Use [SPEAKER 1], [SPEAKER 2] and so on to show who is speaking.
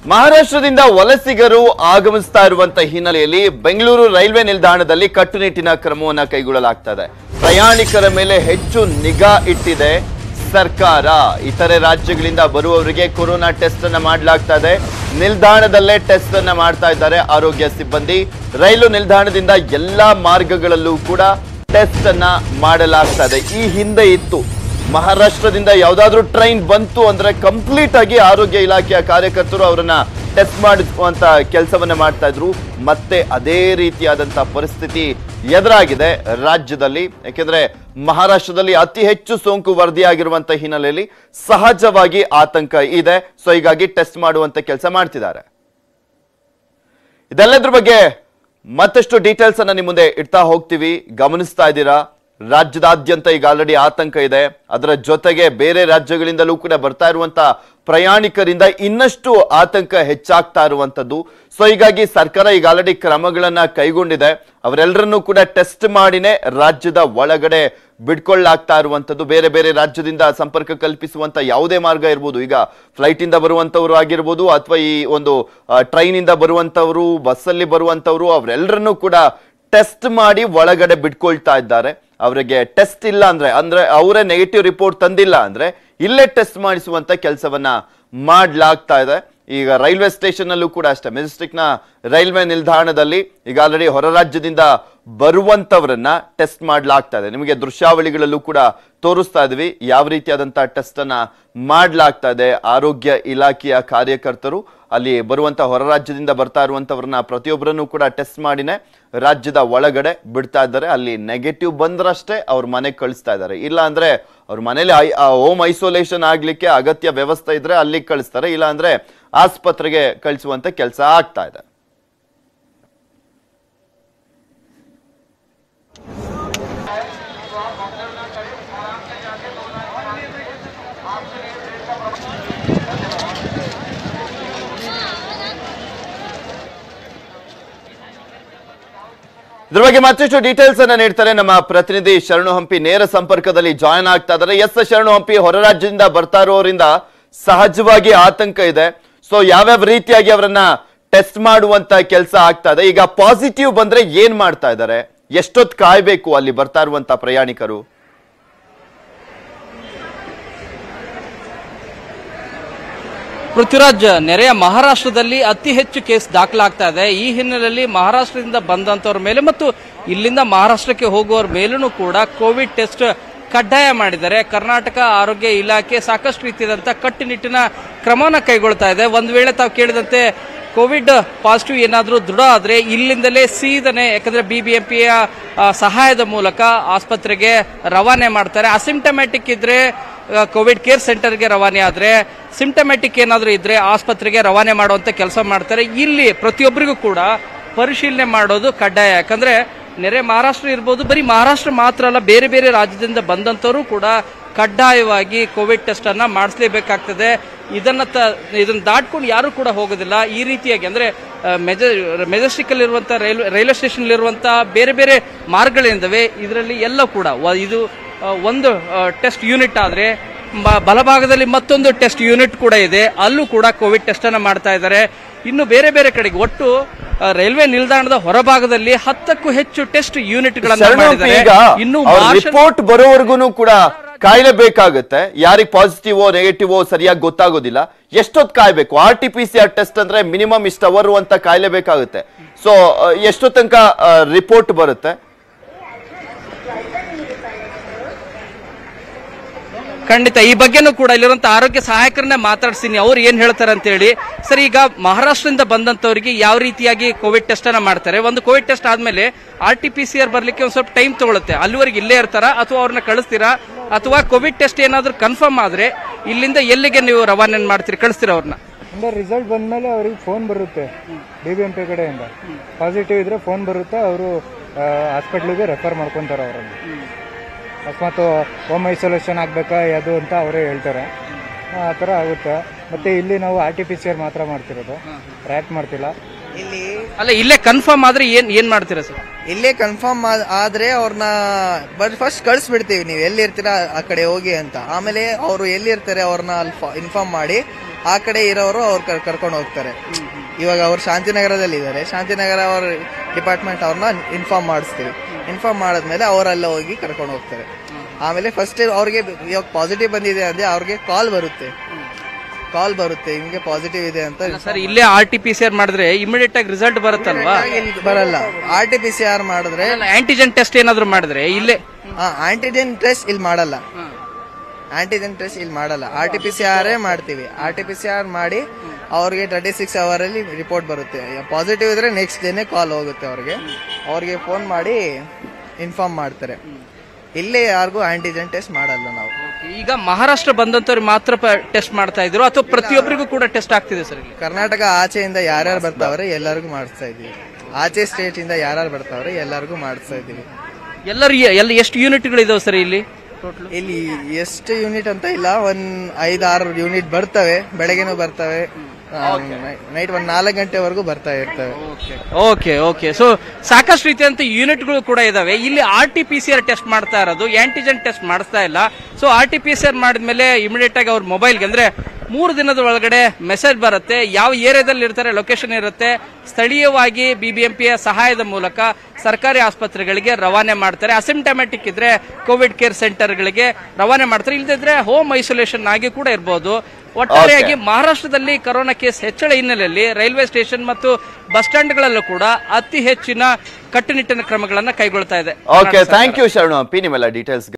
[SPEAKER 1] ಮಹಾರಾಷ್ಟ್ರದಿಂದ ವಲಸಿಗರು ಆಗಮಿಸ್ತಾ ಇರುವಂತ ಹಿನ್ನೆಲೆಯಲ್ಲಿ ಬೆಂಗಳೂರು ರೈಲ್ವೆ ನಿಲ್ದಾಣದಲ್ಲಿ ಕಟ್ಟುನಿಟ್ಟಿನ ಕ್ರಮವನ್ನ ಕೈಗೊಳ್ಳಲಾಗ್ತದೆ ಪ್ರಯಾಣಿಕರ ಮೇಲೆ ಹೆಚ್ಚು ನಿಗಾ ಇಟ್ಟಿದೆ ಸರ್ಕಾರ ಇತರೆ ರಾಜ್ಯಗಳಿಂದ ಬರುವವರಿಗೆ ಕೊರೋನಾ ಟೆಸ್ಟ್ ಅನ್ನ ಮಾಡಲಾಗ್ತಾ ಇದೆ ನಿಲ್ದಾಣದಲ್ಲೇ ಟೆಸ್ಟ್ ಅನ್ನ ಮಾಡ್ತಾ ಇದ್ದಾರೆ ಆರೋಗ್ಯ ಸಿಬ್ಬಂದಿ ರೈಲು ನಿಲ್ದಾಣದಿಂದ ಎಲ್ಲಾ ಮಾರ್ಗಗಳಲ್ಲೂ ಕೂಡ ಟೆಸ್ಟ್ ಅನ್ನ ಮಾಡಲಾಗ್ತಾ ಇದೆ ಈ ಹಿಂದೆ ಇತ್ತು ಮಹಾರಾಷ್ಟ್ರದಿಂದ ಯಾವ್ದಾದ್ರು ಟ್ರೈನ್ ಬಂತು ಅಂದ್ರೆ ಕಂಪ್ಲೀಟ್ ಆಗಿ ಆರೋಗ್ಯ ಇಲಾಖೆಯ ಕಾರ್ಯಕರ್ತರು ಅವರನ್ನ ಟೆಸ್ಟ್ ಮಾಡುವಂತ ಕೆಲಸವನ್ನ ಮಾಡ್ತಾ ಇದ್ರು ಮತ್ತೆ ಅದೇ ರೀತಿಯಾದಂತ ಪರಿಸ್ಥಿತಿ ಎದುರಾಗಿದೆ ರಾಜ್ಯದಲ್ಲಿ ಯಾಕೆಂದ್ರೆ ಮಹಾರಾಷ್ಟ್ರದಲ್ಲಿ ಅತಿ ಹೆಚ್ಚು ಸೋಂಕು ವರದಿಯಾಗಿರುವಂತ ಹಿನ್ನೆಲೆಯಲ್ಲಿ ಸಹಜವಾಗಿ ಆತಂಕ ಇದೆ ಸೊ ಹೀಗಾಗಿ ಟೆಸ್ಟ್ ಮಾಡುವಂತ ಕೆಲಸ ಮಾಡ್ತಿದ್ದಾರೆ ಇದೆಲ್ಲದ್ರ ಬಗ್ಗೆ ಮತ್ತಷ್ಟು ಡೀಟೇಲ್ಸ್ ಅನ್ನ ನಿಮ್ಮ ಮುಂದೆ ಇಡ್ತಾ ಹೋಗ್ತೀವಿ ಗಮನಿಸ್ತಾ ಇದ್ದೀರಾ ರಾಜ್ಯದಾದ್ಯಂತ ಈಗ ಆಲ್ರೆಡಿ ಆತಂಕ ಇದೆ ಅದರ ಜೊತೆಗೆ ಬೇರೆ ರಾಜ್ಯಗಳಿಂದಲೂ ಕೂಡ ಬರ್ತಾ ಇರುವಂತ ಪ್ರಯಾಣಿಕರಿಂದ ಇನ್ನಷ್ಟು ಆತಂಕ ಹೆಚ್ಚಾಗ್ತಾ ಇರುವಂತದ್ದು ಸೊ ಹೀಗಾಗಿ ಸರ್ಕಾರ ಈಗ ಆಲ್ರೆಡಿ ಕ್ರಮಗಳನ್ನ ಕೈಗೊಂಡಿದೆ ಅವರೆಲ್ಲರನ್ನೂ ಕೂಡ ಟೆಸ್ಟ್ ಮಾಡಿನೇ ರಾಜ್ಯದ ಒಳಗಡೆ ಬಿಡ್ಕೊಳ್ಳಾಗ್ತಾ ಇರುವಂತದ್ದು ಬೇರೆ ಬೇರೆ ರಾಜ್ಯದಿಂದ ಸಂಪರ್ಕ ಕಲ್ಪಿಸುವಂತ ಯಾವುದೇ ಮಾರ್ಗ ಇರ್ಬೋದು ಈಗ ಫ್ಲೈಟ್ ಇಂದ ಬರುವಂತವರು ಆಗಿರ್ಬೋದು ಅಥವಾ ಈ ಒಂದು ಟ್ರೈನ್ ಇಂದ ಬರುವಂತವರು ಬಸ್ಸಲ್ಲಿ ಬರುವಂತವರು ಅವರೆಲ್ಲರನ್ನೂ ಕೂಡ ಟೆಸ್ಟ್ ಮಾಡಿ ಒಳಗಡೆ ಬಿಟ್ಕೊಳ್ತಾ ಇದ್ದಾರೆ ಅವರಿಗೆ ಟೆಸ್ಟ್ ಇಲ್ಲ ಅಂದ್ರೆ ಅಂದ್ರೆ ಅವರೇ ನೆಗೆಟಿವ್ ರಿಪೋರ್ಟ್ ತಂದಿಲ್ಲ ಅಂದ್ರೆ ಇಲ್ಲೇ ಟೆಸ್ಟ್ ಮಾಡಿಸುವಂತ ಕೆಲಸವನ್ನ ಮಾಡ್ಲಾಗ್ತಾ ಇದೆ ಈಗ ರೈಲ್ವೆ ಸ್ಟೇಷನ್ ಅಲ್ಲೂ ಕೂಡ ಅಷ್ಟೇ ಮೆಜೆಸ್ಟಿಕ್ ನ ರೈಲ್ವೆ ನಿಲ್ದಾಣದಲ್ಲಿ ಈಗ ಆಲ್ರೆಡಿ ಹೊರ ರಾಜ್ಯದಿಂದ ಬರುವಂತವರನ್ನ ಟೆಸ್ಟ್ ಮಾಡ್ಲಾಗ್ತಾ ಇದೆ ನಿಮಗೆ ದೃಶ್ಯಾವಳಿಗಳಲ್ಲೂ ಕೂಡ ತೋರಿಸ್ತಾ ಇದ್ವಿ ಯಾವ ರೀತಿಯಾದಂತ ಟೆಸ್ಟ್ ಅನ್ನ ಮಾಡ್ಲಾಗ್ತಾ ಇದೆ ಆರೋಗ್ಯ ಇಲಾಖೆಯ ಕಾರ್ಯಕರ್ತರು ಅಲ್ಲಿ ಬರುವಂತ ಹೊರ ರಾಜ್ಯದಿಂದ ಬರ್ತಾ ಇರುವಂತವ್ರನ್ನ ಪ್ರತಿಯೊಬ್ಬರನ್ನು ಕೂಡ ಟೆಸ್ಟ್ ಮಾಡಿನೇ ರಾಜ್ಯದ ಒಳಗಡೆ ಬಿಡ್ತಾ ಇದ್ದಾರೆ ಅಲ್ಲಿ ನೆಗೆಟಿವ್ ಬಂದ್ರಷ್ಟೇ ಅವ್ರ ಮನೆಗೆ ಕಳಿಸ್ತಾ ಇದ್ದಾರೆ ಇಲ್ಲ ಅಂದ್ರೆ ಅವ್ರ ಮನೇಲಿ ಹೋಮ್ ಐಸೋಲೇಷನ್ ಆಗ್ಲಿಕ್ಕೆ ಅಗತ್ಯ ವ್ಯವಸ್ಥೆ ಇದ್ರೆ ಅಲ್ಲಿಗೆ ಕಳಿಸ್ತಾರೆ ಇಲ್ಲ ಅಂದ್ರೆ ಆಸ್ಪತ್ರೆಗೆ ಕಳಿಸುವಂತ ಕೆಲಸ ಆಗ್ತಾ ಇದೆ ಇದ್ರ ಬಗ್ಗೆ ಮತ್ತಷ್ಟು ಡೀಟೇಲ್ಸ್ ಅನ್ನ ನೀಡ್ತಾರೆ ನಮ್ಮ ಪ್ರತಿನಿಧಿ ಶರಣು ಹಂಪಿ ನೇರ ಸಂಪರ್ಕದಲ್ಲಿ ಜಾಯ್ನ್ ಆಗ್ತಾ ಇದ್ದಾರೆ ಎಸ್ ಶರಣು ಹಂಪಿ ಹೊರ ರಾಜ್ಯದಿಂದ ಬರ್ತಾ ಇರೋರಿಂದ ಸಹಜವಾಗಿ ಆತಂಕ ಇದೆ ಸೊ ಯಾವ್ಯಾವ ರೀತಿಯಾಗಿ ಅವರನ್ನ ಟೆಸ್ಟ್ ಮಾಡುವಂತ ಕೆಲಸ ಆಗ್ತಾ ಇದೆ ಈಗ ಪಾಸಿಟಿವ್ ಬಂದ್ರೆ ಏನ್ ಮಾಡ್ತಾ ಇದ್ದಾರೆ ಎಷ್ಟೊತ್ತು ಕಾಯ್ಬೇಕು ಅಲ್ಲಿ ಬರ್ತಾ ಇರುವಂತ ಪ್ರಯಾಣಿಕರು
[SPEAKER 2] ಪೃಥ್ವಿರಾಜ್ ನೆರೆಯ ಮಹಾರಾಷ್ಟ್ರದಲ್ಲಿ ಅತಿ ಹೆಚ್ಚು ಕೇಸ್ ದಾಖಲಾಗ್ತಾ ಇದೆ ಈ ಹಿನ್ನೆಲೆಯಲ್ಲಿ ಮಹಾರಾಷ್ಟ್ರದಿಂದ ಬಂದಂತವ್ರ ಮೇಲೆ ಮತ್ತು ಇಲ್ಲಿಂದ ಮಹಾರಾಷ್ಟ್ರಕ್ಕೆ ಹೋಗುವವರ ಮೇಲೂ ಕೂಡ ಕೋವಿಡ್ ಟೆಸ್ಟ್ ಕಡ್ಡಾಯ ಮಾಡಿದ್ದಾರೆ ಕರ್ನಾಟಕ ಆರೋಗ್ಯ ಇಲಾಖೆ ಸಾಕಷ್ಟು ರೀತಿಯಾದಂಥ ಕಟ್ಟುನಿಟ್ಟಿನ ಕ್ರಮವನ್ನು ಕೈಗೊಳ್ತಾ ಇದೆ ಒಂದು ವೇಳೆ ತಾವು ಕೇಳಿದಂತೆ ಕೋವಿಡ್ ಪಾಸಿಟಿವ್ ಏನಾದರೂ ದೃಢ ಆದರೆ ಇಲ್ಲಿಂದಲೇ ಸೀದನೆ ಯಾಕಂದ್ರೆ ಬಿ ಬಿ ಎಂ ಪಿಯ ಸಹಾಯದ ಮೂಲಕ ಆಸ್ಪತ್ರೆಗೆ ರವಾನೆ ಮಾಡ್ತಾರೆ ಅಸಿಂಟಮ್ಯಾಟಿಕ್ ಇದ್ರೆ ಕೋವಿಡ್ ಕೇರ್ ಸೆಂಟರ್ಗೆ ರವಾನೆ ಆದರೆ ಸಿಂಟಮ್ಯಾಟಿಕ್ ಏನಾದರೂ ಇದ್ರೆ ಆಸ್ಪತ್ರೆಗೆ ರವಾನೆ ಮಾಡುವಂತ ಕೆಲಸ ಮಾಡ್ತಾರೆ ಇಲ್ಲಿ ಪ್ರತಿಯೊಬ್ಬರಿಗೂ ಕೂಡ ಪರಿಶೀಲನೆ ಮಾಡೋದು ಕಡ್ಡಾಯ ಯಾಕಂದ್ರೆ ನೆರೆ ಮಹಾರಾಷ್ಟ್ರ ಇರ್ಬೋದು ಬರೀ ಮಹಾರಾಷ್ಟ್ರ ಮಾತ್ರ ಅಲ್ಲ ಬೇರೆ ಬೇರೆ ರಾಜ್ಯದಿಂದ ಬಂದಂಥವರು ಕೂಡ ಕಡ್ಡಾಯವಾಗಿ ಕೋವಿಡ್ ಟೆಸ್ಟ್ ಅನ್ನ ಮಾಡಿಸ್ಲೇಬೇಕಾಗ್ತದೆ ಇದನ್ನ ತ ಇದನ್ನ ದಾಟ್ಕೊಂಡು ಯಾರು ಕೂಡ ಹೋಗೋದಿಲ್ಲ ಈ ರೀತಿಯಾಗಿ ಅಂದ್ರೆ ಮೆಜ ಮೆಜೆಸ್ಟಿಕ್ ಅಲ್ಲಿರುವಂತ ರೈಲ್ವೆ ರೈಲ್ವೆ ಸ್ಟೇಷನ್ ಇರುವಂತ ಬೇರೆ ಬೇರೆ ಮಾರ್ಗಗಳಿಂದವೆ ಇದರಲ್ಲಿ ಎಲ್ಲ ಕೂಡ ವ- ಇದು ಆ, ಒಂದು ಟೆಸ್ಟ್ ಯೂನಿಟ್ ಆದ್ರೆ ಮ- ಬಲಭಾಗದಲ್ಲಿ ಮತ್ತೊಂದು ಟೆಸ್ಟ್ ಯೂನಿಟ್ ಕೂಡ ಇದೆ ಅಲ್ಲೂ ಕೂಡ ಕೋವಿಡ್ ಟೆಸ್ಟ್ ಅನ್ನ ಮಾಡ್ತಾ ಇದ್ದಾರೆ ಇನ್ನು ಬೇರೆ ಬೇರೆ ಕಡೆಗೆ ಒಟ್ಟು ಆ, ರೈಲ್ವೆ ನಿಲ್ದಾಣದ ಹೊರಭಾಗದಲ್ಲಿ ಹತ್ತಕ್ಕೂ ಹೆಚ್ಚು ಟೆಸ್ಟ್ ಯೂನಿಟ್ಗಳನ್ನು
[SPEAKER 1] ಶರಣು ಹಂಪಿ
[SPEAKER 2] ಮಾಡಿದ್ದಾರೆ
[SPEAKER 1] ಈಗ
[SPEAKER 2] ಇನ್ನು
[SPEAKER 1] ಅವ್ರ
[SPEAKER 2] ಮಾರ್ಷಲ್
[SPEAKER 1] ರಿಪೋರ್ಟ್ ಬರೋವರೆಗೂ ಕೂಡ ಕಾಯ್ಲೇಬೇಕಾಗುತ್ತೆ ಯಾರಿಗೆ ಪಾಸಿಟಿವ್ ನೆಗೆಟಿವ್ ಸರಿಯಾಗಿ ಗೊತ್ತಾಗೋದಿಲ್ಲ ಎಷ್ಟೊತ್ತು ಕಾಯ್ಬೇಕು R T P C R test ಅಂದ್ರೆ ಮಿನಿಮಮ್ ಇಷ್ಟು ಅವರು ಅಂತ ಕಾಯ್ಲೇಬೇಕಾಗುತ್ತೆ ಸೊ ಎಷ್ಟೋ ತನಕ ರಿಪೋರ್ಟ್ ಬರುತ್ತೆ
[SPEAKER 2] ಖಂಡಿತ ಈ ಬಗ್ಗೆನೂ ಕೂಡ ಇಲ್ಲಿರುವಂತ ಆರೋಗ್ಯ ಸಹಾಯಕರನ್ನೇ ಮಾತಾಡ್ತೀನಿ ಅವ್ರು ಏನ್ ಹೇಳ್ತಾರೆ ಅಂತ ಹೇಳಿ ಸರ್ ಈಗ ಮಹಾರಾಷ್ಟ್ರದಿಂದ ಬಂದಂತವರಿಗೆ ಯಾವ ರೀತಿಯಾಗಿ ಕೋವಿಡ್ ಟೆಸ್ಟ್ ಅನ್ನ ಮಾಡ್ತಾರೆ ಒಂದು ಕೋವಿಡ್ ಟೆಸ್ಟ್ ಆದ್ಮೇಲೆ R T P C R ಬರ್ಲಿಕ್ಕೆ ಒಂದ್ ಸ್ವಲ್ಪ ಟೈಮ್ ತಗೊಳುತ್ತೆ ಅಲ್ಲಿವರೆಗೆ ಇಲ್ಲೇ ಇರ್ತಾರ ಅಥವಾ ಅವ್ರನ್ನ ಕಳಿಸ್ತೀರಾ ಅಥವಾ ಕೋವಿಡ್ ಟೆಸ್ಟ್ ಏನಾದ್ರೂ ಕನ್ಫರ್ಮ್ ಆದ್ರೆ ಇಲ್ಲಿಂದ ಎಲ್ಲಿಗೆ ನೀವು ರವಾನೆ ಮಾಡ್ತೀರಿ ಕಳಿಸ್ತೀರಾ ಅವ್ರನ್ನ
[SPEAKER 3] ಅಂದ್ರೆ ರಿಸಲ್ಟ್ ಬಂದ್ಮೇಲೆ ಅವ್ರಿಗೆ ಫೋನ್ ಬರುತ್ತೆ ಡಿ ಬಿ ಎಂ ಪಿ ಕಡೆಯಿಂದ ಪಾಸಿಟಿವ್ ಇದ್ರೆ ಫೋನ್ ಬರುತ್ತೆ ಅವರು ಹಾಸ್ಪಿಟ್ಲಿಗೆ ರೆಫರ್ ಮಾಡ್ಕೊತಾರೆ ಅವರನ್ನು ಅಕಸ್ಮಾತ್ ಹೋಮ್ ಐಸೋಲೇಷನ್ ಆಗಬೇಕಾ ಅದು ಅಂತ ಅವರೇ ಹೇಳ್ತಾರೆ ಆ ಥರ ಆಗುತ್ತೆ ಮತ್ತೆ ಇಲ್ಲಿ ನಾವು R T P C R ಮಾತ್ರ ಮಾಡ್ತಿರೋದು ರ್ಯಾಕ್ ಮಾಡ್ತಿಲ್ಲ
[SPEAKER 4] ಇಲ್ಲಿ
[SPEAKER 2] ಅಲ್ಲ ಇಲ್ಲೇ ಕನ್ಫರ್ಮ್ ಆದ್ರೆ ಏನ್ ಏನ್ ಮಾಡ್ತೀರಾ ಸರ್
[SPEAKER 4] ಇಲ್ಲೇ ಕನ್ಫರ್ಮ್ ಆದ್ರೆ ಅವ್ರನ್ನ ಬಟ್ ಫಸ್ಟ್ ಕಳಿಸ್ಬಿಡ್ತೀವಿ ನೀವು ಎಲ್ಲಿರ್ತೀರಾ ಆ ಕಡೆ ಹೋಗಿ ಅಂತ ಆಮೇಲೆ ಅವರು ಎಲ್ಲಿರ್ತಾರೆ ಅವ್ರನ್ನ ಅಲ್ಲಿ ಇನ್ಫಾರ್ಮ್ ಮಾಡಿ ಆ ಕಡೆ ಇರೋರು ಅವ್ರು ಕರ್ಕೊಂಡು ಹೋಗ್ತಾರೆ ಇವಾಗ ಅವ್ರು ಶಾಂತಿನಗರದಲ್ಲಿ ಇದ್ದಾರೆ ಶಾಂತಿನಗರ ಅವ್ರ ಡಿಪಾರ್ಟ್ಮೆಂಟ್ ಅವ್ರನ್ನ ಇನ್ಫಾರ್ಮ್ ಮಾಡಿಸ್ತೀವಿ ಇನ್ಫಾರ್ಮ್ ಮಾಡಿದ್ಮೇಲೆ ಅವರೆಲ್ಲ ಹೋಗಿ ಕರ್ಕೊಂಡು ಹೋಗ್ತಾರೆ ಆಮೇಲೆ ಫಸ್ಟ್ ಅವ್ರಿಗೆ ಇವಾಗ ಪಾಸಿಟಿವ್ ಬಂದಿದೆ ಅಂದ್ರೆ ಅವ್ರಿಗೆ ಕಾಲ್ ಬರುತ್ತೆ ಕಾಲ್ ಬರುತ್ತೆ ನಿಮಗೆ ಪಾಸಿಟಿವ್ ಇದೆ ಅಂತ
[SPEAKER 2] ಸರ್ ಇಲ್ಲೇ R T P C R ಮಾಡಿದ್ರೆ ಇಮಿಡಿಯೇಟ್ ಆಗಿ ರಿಸಲ್ಟ್ ಬರುತ್ತಲ್ವಾ
[SPEAKER 4] ಇಲ್ಲಿ ಬರಲ್ಲ R T P C R ಮಾಡಿದ್ರೆ
[SPEAKER 2] ಆಂಟಿಜೆನ್ ಟೆಸ್ಟ್ ಏನಾದ್ರು ಮಾಡಿದ್ರೆ ಇಲ್ಲೇ
[SPEAKER 4] ಆಂಟಿಜೆನ್ ಟೆಸ್ಟ್ ಇಲ್ಲಿ ಮಾಡಲ್ಲ ಆಂಟಿಜೆನ್ ಟೆಸ್ಟ್ ಇಲ್ಲಿ ಮಾಡಲ್ಲ R T P C R ಮಾಡ್ತೀವಿ R T P C R ಮಾಡಿ ಅವ್ರಿಗೆ ತರ್ಟಿ ಸಿಕ್ಸ್ ಅವರ್ ಅಲ್ಲಿ ರಿಪೋರ್ಟ್ ಬರುತ್ತೆ ಪಾಸಿಟಿವ್ ಇದ್ರೆ ನೆಕ್ಸ್ಟ್ ಡೇನೆ ಕಾಲ್ ಹೋಗುತ್ತೆ ಅವ್ರಿಗೆ ಅವ್ರಿಗೆ ಫೋನ್ ಮಾಡಿ ಇನ್ಫಾರ್ಮ್ ಮಾಡ್ತಾರೆ ಇಲ್ಲೇ ಯಾರಿಗೂ ಆಂಟಿಜೆನ್ ಟೆಸ್ಟ್ ಮಾಡಲ್ಲ ನಾವು
[SPEAKER 2] ಈಗ ಮಹಾರಾಷ್ಟ್ರ ಬಂದಂತವ್ರಿಗೆ ಮಾತ್ರ ಟೆಸ್ಟ್ ಮಾಡ್ತಾ ಇದ್ರು ಅಥವಾ ಪ್ರತಿಯೊಬ್ಬರಿಗೂ ಕೂಡ ಟೆಸ್ಟ್ ಆಗ್ತಿದೆ ಸರ್ ಇಲ್ಲಿ
[SPEAKER 4] ಕರ್ನಾಟಕ ಆಚೆಯಿಂದ ಯಾರ್ಯಾರು ಬರ್ತಾವ್ರೆ ಎಲ್ಲರಿಗೂ ಮಾಡಿಸ್ತಾ ಇದೀವಿ ಆಚೆ ಸ್ಟೇಟ್ ಇಂದ ಯಾರ್ಯಾರು ಬರ್ತಾವ್ರೆ ಎಲ್ಲರಿಗೂ ಮಾಡಿಸ್ತಾ ಇದೀವಿ
[SPEAKER 2] ಎಲ್ಲರೂ ಎಲ್ಲ ಎಷ್ಟು ಯೂನಿಟ್ಗಳು ಇದಾವೆ ಸರ್ ಇಲ್ಲಿ ಟೋಟಲ್
[SPEAKER 4] ಇಲ್ಲಿ ಎಷ್ಟು ಯೂನಿಟ್ ಅಂತ ಇಲ್ಲ ಒಂದ್ ಐದಾರು ಯೂನಿಟ್ ಬರ್ತವೆ ಬೆಳಗ್ಗೆನೂ ಬರ್ತವೆ ನೈಟ್ ಒಂದ್ ನಾಲ್ಕು ಗಂಟೆವರೆಗೂ ಬರ್ತಾ ಇರ್ತವೆ
[SPEAKER 2] ಓಕೆ ಓಕೆ ಸೊ ಸಾಕಷ್ಟು ರೀತಿಯಂತ ಯೂನಿಟ್ಗಳು ಕೂಡ ಇದಾವೆ ಇಲ್ಲಿ R T P C R test ಮಾಡ್ತಾ ಇರೋದು ಆಂಟಿಜೆನ್ ಟೆಸ್ಟ್ ಮಾಡಿಸ್ತಾ ಇಲ್ಲ so R T P C R ಮಾಡಿದ್ಮೇಲೆ ಇಮಿಡಿಯೇಟ್ ಆಗಿ ಅವ್ರ ಮೊಬೈಲ್ಗೆ ಅಂದ್ರೆ ಮೂರು ದಿನದ ಒಳಗಡೆ ಮೆಸೇಜ್ ಬರುತ್ತೆ ಯಾವ ಏರಿಯಾದಲ್ಲಿ ಇರ್ತಾರೆ ಲೊಕೇಶನ್ ಇರುತ್ತೆ ಸ್ಥಳೀಯವಾಗಿ ಬಿಬಿಎಂಪಿಯ ಸಹಾಯದ ಮೂಲಕ ಸರ್ಕಾರಿ ಆಸ್ಪತ್ರೆಗಳಿಗೆ ರವಾನೆ ಮಾಡ್ತಾರೆ ಅಸಿಮ್ಟಮ್ಯಾಟಿಕ್ ಇದ್ರೆ ಕೋವಿಡ್ ಕೇರ್ ಸೆಂಟರ್ಗಳಿಗೆ ರವಾನೆ ಮಾಡ್ತಾರೆ ಇಲ್ಲದಿದ್ರೆ ಹೋಮ್ ಐಸೋಲೇಷನ್ ಆಗಿ ಕೂಡ ಇರಬಹುದು ಒಟ್ಟಾರೆಯಾಗಿ ಮಹಾರಾಷ್ಟ್ರದಲ್ಲಿ ಕೊರೋನಾ ಕೇಸ್ ಹೆಚ್ಚಳ ಹಿನ್ನೆಲೆಯಲ್ಲಿ ರೈಲ್ವೆ ಸ್ಟೇಷನ್ ಮತ್ತು ಬಸ್ ಸ್ಟ್ಯಾಂಡ್ಗಳಲ್ಲೂ ಕೂಡ ಅತಿ ಹೆಚ್ಚಿನ ಕಟ್ಟುನಿಟ್ಟಿನ ಕ್ರಮಗಳನ್ನ ಕೈಗೊಳ್ತಾ ಇದೆ
[SPEAKER 1] ಓಕೆ ಥ್ಯಾಂಕ್ ಯು ಶರಣು ಪಿ ನಿಮ್ಮೆಲ್ಲ ಡೀಟೇಲ್ಸ್